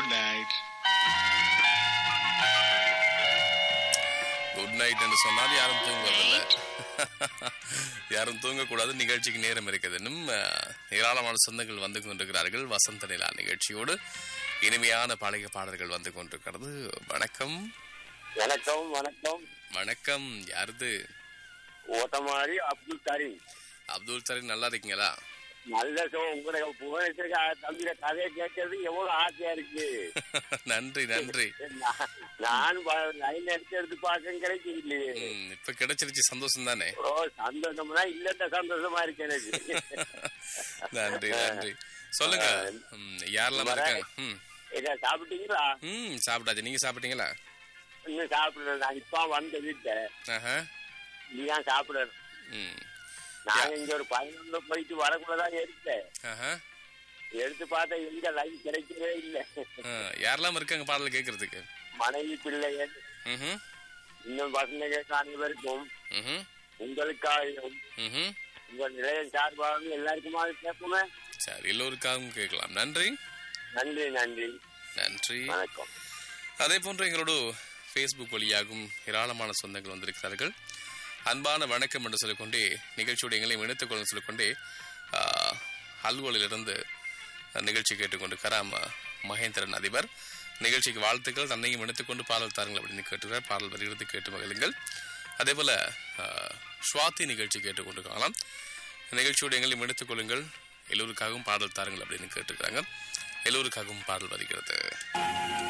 good night good night என்று சொன்னால் யாரும் தூங்குவதில்லை யாரும் தூங்கக்கூடாது நிகழ்ச்சிக்கு நேரம் இருக்குது இன்னும் அஹ், ஏராளமான சொந்தங்கள் வந்து கொண்டிருக்கிறார்கள் வசந்த நிலா நிகழ்ச்சியோடு இனிமையான பழைய பாடல்கள் வந்து கொண்டிருக்கிறது வணக்கம் வணக்கம் வணக்கம் வணக்கம் யாருது ஓட்டமாரி அப்துல் கரீம் அப்துல் சரீன் நல்லா இருக்கீங்களா நல்ல சோ உங்களுடைய புவனேஸ்வரி தம்பியில கதையை கேட்கறது எவ்வளவு ஆசையா இருக்கு நன்றி நன்றி நான் நான் லைன் எடுத்து எடுத்து பார்க்க கிடைக்கலையே ம், இப்ப கிடைச்சிருச்சு சந்தோஷம் தானே ஓ சந்தோஷம்னா இல்ல சந்தோஷமா இருக்கு எனக்கு நன்றி நன்றி சொல்லுங்க ம், யாரெல்லாம் இருக்காங்க ம் என்ன சாப்பிட்டீங்களா ம் சாப்பிட்டாச்சு நீங்க சாப்பிட்டீங்களா இன்னும் சாப்பிடல நான் இப்ப வந்த வீட்டை ஆஹா நீதான் சாப்பிடணும் ம் நான் இங்க ஒரு பதினொன்று போயிட்டு வரக்குள்ளதான் எடுத்தேன் ஆஹா எடுத்து பார்த்தா எங்க லைன் கிடைக்கவே இல்லை ஆ, யாரெல்லாம் இருக்காங்க பாடல் கேட்கறதுக்கு மனைவி பிள்ளைகள் ம்ஹும் இன்னும் பசங்க கேட்க அனைவருக்கும் ம்ஹும் உங்களுக்காகவும் ம்ஹும் உங்கள் நிலையம் சார்பாகவும் எல்லாருக்குமா கேட்போமே சரி எல்லோருக்காகவும் கேட்கலாம் நன்றி நன்றி நன்றி நன்றி வணக்கம் அதே போன்று எங்களோட ஃபேஸ்புக் வழியாகவும் ஏராளமான சொந்தங்கள் வந்திருக்கிறார்கள் அன்பான வணக்கம் என்று சொல்லிக்கொண்டே நிகழ்ச்சியோடு எங்களையும் இணைத்துக் கொள்ள சொல்லிக்கொண்டே ஆ, அலுவலிலிருந்து நிகழ்ச்சி கேட்டுக்கொண்டு கராம் மகேந்திரன் அதிபர் நிகழ்ச்சிக்கு வாழ்த்துக்கள் தன்னையும் இணைத்துக்கொண்டு பாடல் தாருங்கள் அப்படின்னு கேட்டுக்கிறார் பாடல் வருகிறது கேட்டு மகிழுங்கள் அதே போல ஆ, ஸ்வாதி நிகழ்ச்சி கேட்டுக்கொண்டு காணலாம் நிகழ்ச்சியோடு எங்களையும் இணைத்துக் கொள்ளுங்கள் எல்லோருக்காகவும் பாடல் தாருங்கள் அப்படின்னு கேட்டுக்கிறாங்க எல்லோருக்காகவும் பாடல் வருகிறது